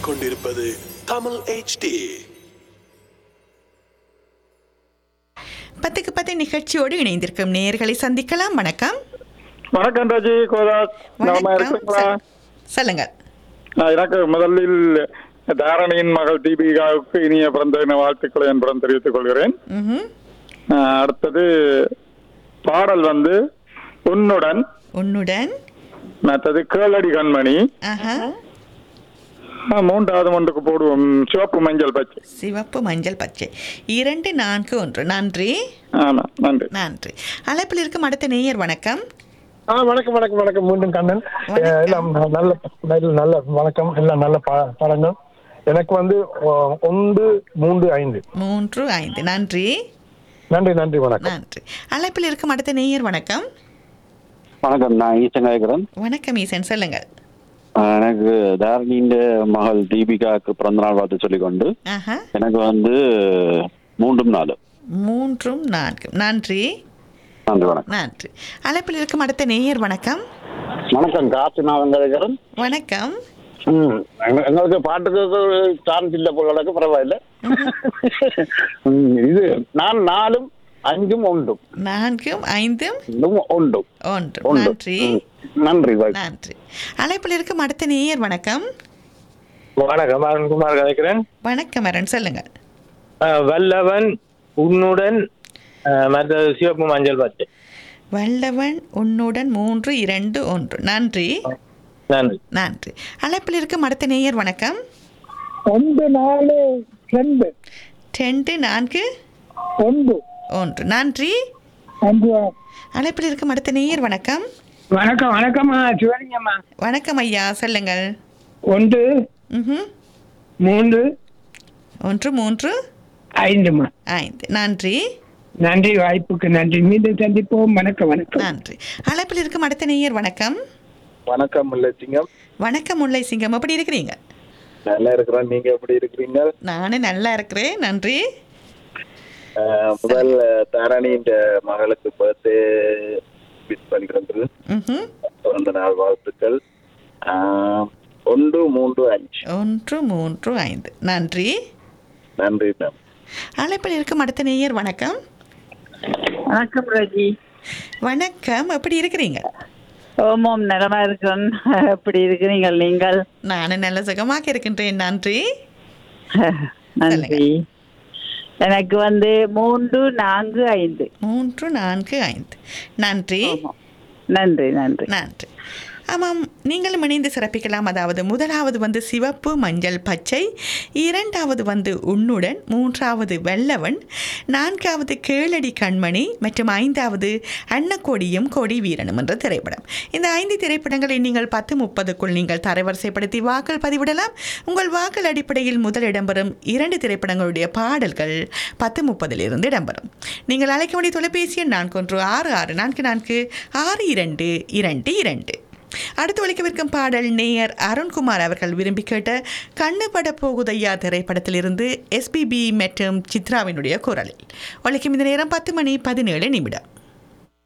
கேட்டுக்கொண்டிருப்பது தமிழ் HD பத்துக்கு பத்து நிகழ்ச்சியோடு இணைந்திருக்கும் நேயர்களை சந்திக்கலாம் வணக்கம் வணக்கம் ராஜி கோதாஸ் நலமா வணக்கம் இருக்கீங்களா சொல்- சொல்லுங்க நான் எனக்கு முதலில் தாரணியின் மகள் தீபிகாவுக்கு இனிய பிறந்த தின வாழ்த்துக்களை என்புடன் தெரிவித்துக் கொள்கிறேன் ம்ஹும். ஆஹ் அடுத்தது பாடல் வந்து உன்னுடன் உன்னுடன் மற்றது கேளடி கண்மணி ஆஹா ஆஹ் மூன்றாவது ஒன்றுக்கு போடுவோம் சிவப்பு மஞ்சள் பச்சை சிவப்பு மஞ்சள் பச்சை இரண்டு நான்கு ஒன்று நன்றி ஆமா நன்றி நன்றி அழைப்பில் இருக்கும் அடுத்த நேயர் வணக்கம் ஆ வணக்கம் வணக்கம் வணக்கம் மீண்டும் கண்ணன் வணக்கம். அஹ் எல்லாம் நல்ல நல்ல நல்ல வணக்கம் எல்லாம் நல்ல ப- படங்கள் எனக்கு வந்து ஒ- ஒன்று மூன்று ஐந்து மூன்று ஐந்து நன்றி நன்றி நன்றி வணக்கம் நன்றி அழைப்பில் இருக்கும் அடுத்த நேயர் வணக்கம் வணக்கம் நான் ஈசன் கேட்கிறேன் வணக்கம் ஈசன் சொல்லுங்கள் எனக்கு தாரணியின் மகள் தீபிகாவுக்கு பிறந்தநாள் வாழ்த்து சொல்லிக்கொண்டு ஆஹா எனக்கு வந்து மூன்றும் நாலு மூன்றும் நான்கும் நன்றி நன்றி வணக்கம் நன்றி அழைப்பில் இருக்கும் அடுத்த நேயர் வணக்கம் வணக்கம் காசு நான் வந்திருக்கிறேன் வணக்கம் ம், எங்க- எங்களுக்கு பாட்டுக்கு சான்ஸ் இல்லை போல பரவாயில்ல ம், இது நான் நாலும் அஞ்சும் ஒன்றும் நான்கும் ஐந்தும் இதுவும் ஒன்றும் ஒன்று ஒன்று நன்றி ம், நன்றி பாய் நன்றி அழைப்பில் இருக்கும் அடுத்த நேயர் வணக்கம் வணக்கம் அருண்குமார் கதைக்கிறேன் வணக்கம் அருண் சொல்லுங்க அஹ் வல்லவன் உன்னுடன் அஹ் மற்ற சிவப்பு மஞ்சள் பச்சை வல்லவன் உன்னுடன் மூன்று இரண்டு ஒன்று நன்றி நன்றி நன்றி அழைப்பில் இருக்கும் அடுத்த நேயர் வணக்கம் ஒன்று நாலு ரெண்டு ரெண்டு நான்கு ஒன்று ஒன்று நன்றி அஞ்சு அழைப்பில் இருக்கும் அடுத்த நேயர் வணக்கம் வணக்கம் வணக்கம்மா சிவலிங்கம்மா வணக்கம் ஐயா சொல்லுங்கள் ஒன்று ம்ஹும். மூன்று ஒன்று மூன்று ஐந்துமா ஐந்து நன்றி நன்றி வாய்ப்புக்கு நன்றி மீண்டும் சந்திப்போம் வணக்கம் வணக்கம் நன்றி அழைப்பில் இருக்கும் அடுத்த நேயர் வணக்கம் வணக்கம் முல்லைச்சிங்கம் வணக்கம் முல்லை சிங்கம் எப்படி இருக்கிறீங்க நல்லா இருக்கிறோம் நீங்க எப்படி இருக்கிறீங்க நானும் நல்லா இருக்கிறேன் நன்றி முதல் தாரணியின் மகளுக்கு பர்த்டே விஷ் பண்ணிக்கிறது ம்ஹும். பிறந்த நாள் வாழ்த்துக்கள் ஆஹ் ஒன்று மூன்று அஞ்சு ஒன்று மூன்று ஐந்து நன்றி நன்றி மேம் அழைப்பில் இருக்கும் அடுத்த நேயர் வணக்கம் வணக்கம் ரஜி வணக்கம் எப்படி இருக்கிறீங்க ஓமோம் நலமா இருக்கிறேன் எப்படி இருக்கிறீங்க நீங்கள் நானும் நல்ல சுகமாக இருக்கின்றேன் நன்றி நன்றி எனக்கு வந்து மூன்று நான்கு ஐந்து மூன்று நான்கு ஐந்து நன்றி நன்றி நன்றி நன்றி ஆமாம் நீங்களும் இணைந்து சிறப்பிக்கலாம் அதாவது முதலாவது வந்து சிவப்பு மஞ்சள் பச்சை இரண்டாவது வந்து உன்னுடன் மூன்றாவது வெள்ளவன் நான்காவது கேளடி கண்மணி மற்றும் ஐந்தாவது அன்னக்கோடியும் கொடி வீரனும் என்ற திரைப்படம் இந்த ஐந்து திரைப்படங்களை நீங்கள் பத்து முப்பதுக்குள் நீங்கள் தரவரிசைப்படுத்தி வாக்கள் பதிவிடலாம் உங்கள் வாக்கள் அடிப்படையில் முதல் இடம்பெறும் இரண்டு திரைப்படங்களுடைய பாடல்கள் பத்து முப்பதிலிருந்து இடம்பெறும் நீங்கள் அழைக்க வேண்டிய தொலைபேசி எண் நான்கு ஒன்று ஆறு ஆறு நான்கு நான்கு ஆறு இரண்டு இரண்டு இரண்டு அடுத்து ஒழிக்கவிருக்கும் பாடல் நேயர் அருண்குமார் அவர்கள் விரும்பி கேட்ட கண்ணு பட போகுதையா திரைப்படத்திலிருந்து எஸ்பிபி மற்றும் சித்ராவினுடைய குரலில் ஒழிக்கும் இந்த நேரம் பத்து மணி பதினேழு நிமிடம்